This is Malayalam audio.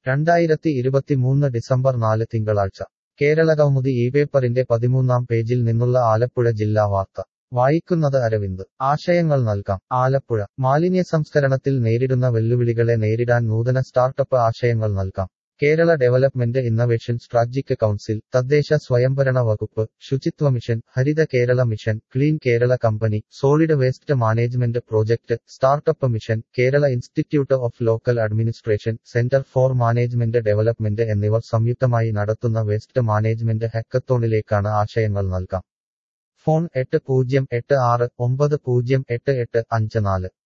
രണ്ടായിരത്തി ഇരുപത്തിമൂന്ന് ഡിസംബർ നാല് തിങ്കളാഴ്ച കേരള കൗമുദി ഈ പേപ്പറിന്റെ പതിമൂന്നാം പേജിൽ നിന്നുള്ള ആലപ്പുഴ ജില്ലാ വാർത്ത വായിക്കുന്നത് അരവിന്ദ് ആശയങ്ങൾ നൽകാം ആലപ്പുഴ മാലിന്യ സംസ്കരണത്തിൽ നേരിടുന്ന വെല്ലുവിളികളെ നേരിടാൻ നൂതന സ്റ്റാർട്ടപ്പ് ആശയങ്ങൾ നൽകാം Kerala development innovation strategic council തദ്ദേശ സ്വയംഭരണ വകുപ്പ് Suchitwa mission Haritha Kerala mission clean Kerala company solid waste management project startup mission Kerala institute of local administration centre for management development എന്നിവർ സംയുക്തമായി നടത്തുന്ന വേസ്റ്റ് മാനേജ്മെന്റ് ഹെക്കത്തോണിലേക്കാണ് ആശയങ്ങൾ നൽകാം ഫോൺ എട്ട് പൂജ്യം എട്ട് ആറ് ഒമ്പത് പൂജ്യം എട്ട് എട്ട് അഞ്ച് നാല്